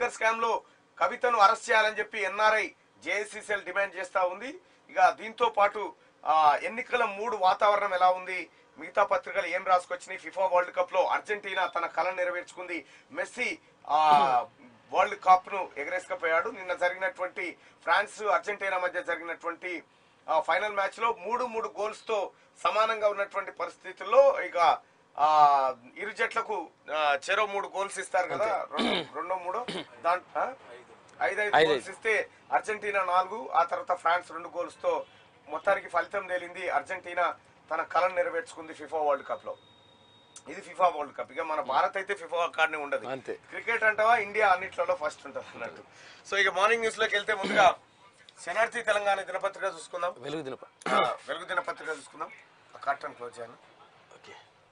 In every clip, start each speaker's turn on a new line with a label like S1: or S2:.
S1: Liquor scam లో కవితను arrest చేయాలని చెప్పి ఎన్ఆర్ఐ జేఏసీసీఎల్ డిమాండ్ చేస్తా ఉంది ఇక దీంతో పాటు ఆ, ఎన్నికల మూడు వాతావరణం ఎలా ఉంది మిగతా పత్రికలు ఏం రాసుకొచ్చినాయి ఫిఫా వరల్డ్ కప్ లో అర్జెంటీనా తన కళ నెరవేర్చుకుంది మెస్సీ ఆ వరల్డ్ కప్ ను ఎగరేసుకపోయాడు నిన్న జరిగినటువంటి ఫ్రాన్స్ అర్జెంటీనా మధ్య జరిగినటువంటి ఆ, ఫైనల్ మ్యాచ్ లో మూడు మూడు గోల్స్ తో సమానంగా ఉన్నటువంటి పరిస్థితుల్లో ఇక ఆ ఇరు జట్లకు ఆ, చెరో మూడు గోల్స్ ఇస్తారు కదా రెండు- రెండో మూడో దాంట్లో ఐదు ఐదు
S2: ఐదు
S1: గోల్స్ ఇస్తే అర్జెంటీనా నాలుగు ఆ తర్వాత ఫ్రాన్స్ రెండు గోల్స్ తో మొత్తానికి ఫలితం తేలింది అర్జెంటీనా తన కళను నెరవేర్చుకుంది ఫిఫా వరల్డ్ కప్ లో ఇది ఫిఫా వరల్డ్ కప్ ఇక మన భారత్ అయితే ఫిఫా కార్డునే ఉండదు
S2: అంతే.
S1: క్రికెట్ అంటావా ఇండియా అన్నిట్లలో ఫస్ట్ ఉంటుంది అన్నట్టు సో ఇక మార్నింగ్ న్యూస్ లోకి వెళ్తే ముందుగా శనార్థి తెలంగాణ దినపత్రిక చూసుకుందాం
S2: వెలుగు దినప
S1: ఆ, వెలుగు దినపత్రిక చూసుకుందాం ఆ కర్టన్ క్లోజ్ చేయాలి
S2: ఓకే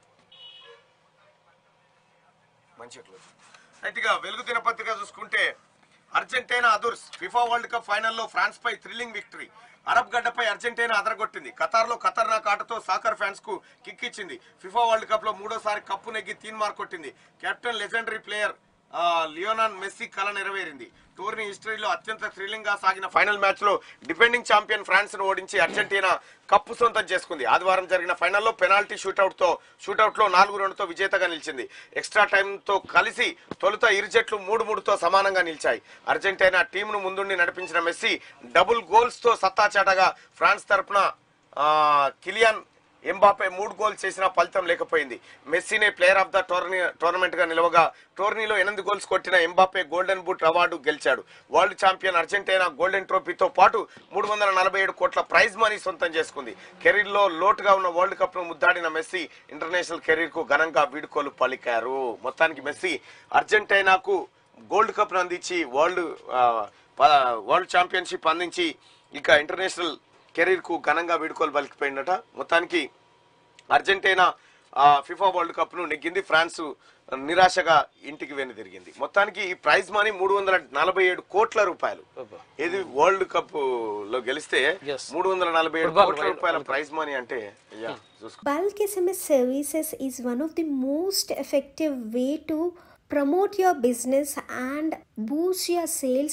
S1: మంచిగా క్లోజ్ అయితే ఇక వెలుగు దినపత్రిక చూసుకుంటే అర్జెంటీనా అదుర్స్ ఫిఫా వరల్డ్ కప్ ఫైనల్లో ఫ్రాన్స్ పై థ్రిల్లింగ్ విక్టరీ అరబ్ గడ్డపై అర్జెంటీనా అదరగొట్టింది ఖతార్ లో ఖతర్నాక్ ఆటతో సాకర్ ఫ్యాన్స్ కు కిక్ ఇచ్చింది ఫిఫా వరల్డ్ కప్ లో మూడోసారి కప్పు నెగ్గి తీన్ మార్క్ కొట్టింది captain legendary player Lionel Messi కల నెరవేరింది టోర్నీ హిస్టరీలో అత్యంత థ్రిల్లింగ్ గా సాగిన ఫైనల్ మ్యాచ్ లో డిఫెండింగ్ ఛాంపియన్ ఫ్రాన్స్ ను ఓడించి అర్జెంటీనా కప్పు సొంతం చేసుకుంది ఆదివారం జరిగిన ఫైనల్లో పెనాల్టీ షూటౌట్ తో షూటౌట్ లో నాలుగు రెండుతో విజేతగా నిలిచింది ఎక్స్ట్రా టైం తో కలిసి తొలుత ఇరు జట్లు మూడు మూడుతో సమానంగా నిలిచాయి అర్జెంటీనా టీంను ముందుండి నడిపించిన మెస్సీ డబుల్ గోల్స్ తో సత్తా చాటగా ఫ్రాన్స్ తరపున ఆ, కిలియాన్ ఎంబాపే మూడు గోల్స్ చేసినా ఫలితం లేకపోయింది మెస్సీనే player of the tourney tournament గా నిలవగా టోర్నీలో ఎనిమిది గోల్స్ కొట్టిన ఎంబాపే గోల్డెన్ బూట్ అవార్డు గెలిచాడు వరల్డ్ ఛాంపియన్ అర్జెంటీనా గోల్డెన్ ట్రోఫీతో పాటు మూడు వందల నలభై ఏడు కోట్ల ప్రైజ్ మనీ సొంతం చేసుకుంది కెరీర్ లో లోటుగా ఉన్న వరల్డ్ కప్ ను ముద్దాడిన మెస్సీ ఇంటర్నేషనల్ కెరీర్ కు ఘనంగా వీడుకోలు పలికారు మొత్తానికి మెస్సీ అర్జెంటీనాకు గోల్డ్ కప్ ను అందించి వరల్డ్ ఆ, ప- వరల్డ్ ఛాంపియన్షిప్ అందించి ఇక ఇంటర్నేషనల్ కెరీర్ కు ఘనంగా వీడుకోలు పలికిపోయిందట మొత్తానికి అర్జెంటీనా ఆ, ఫిఫా వరల్డ్ కప్ ను నెగ్గింది ఫ్రాన్స్ నిరాశగా ఇంటికి వెను తిరిగింది మొత్తానికి ఈ ప్రైజ్ మనీ మూడు వందల నలభై ఏడు కోట్ల రూపాయలు
S2: అబ్బా.
S1: ఇది వరల్డ్ కప్ లో గెలిస్తే
S2: Yes.
S1: మూడు వందల నలభై ఏడు
S2: Football
S1: కోట్ల
S2: world-
S1: రూపాయల ప్రైజ్ మనీ అంటే అయ్యా చూసుకో
S3: Bulk SMS services is one of the most effective way to promote your business and boost your sales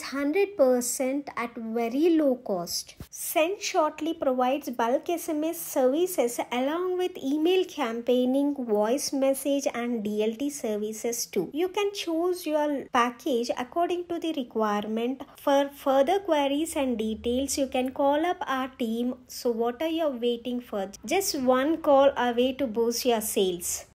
S3: 100% at very low cost. Send Shortly provides bulk SMS services along with email campaigning, voice message and DLT services too. You can choose your package according to the requirement. For further queries and details, you can call up our team. So what are you waiting for? Just one call away to boost your sales.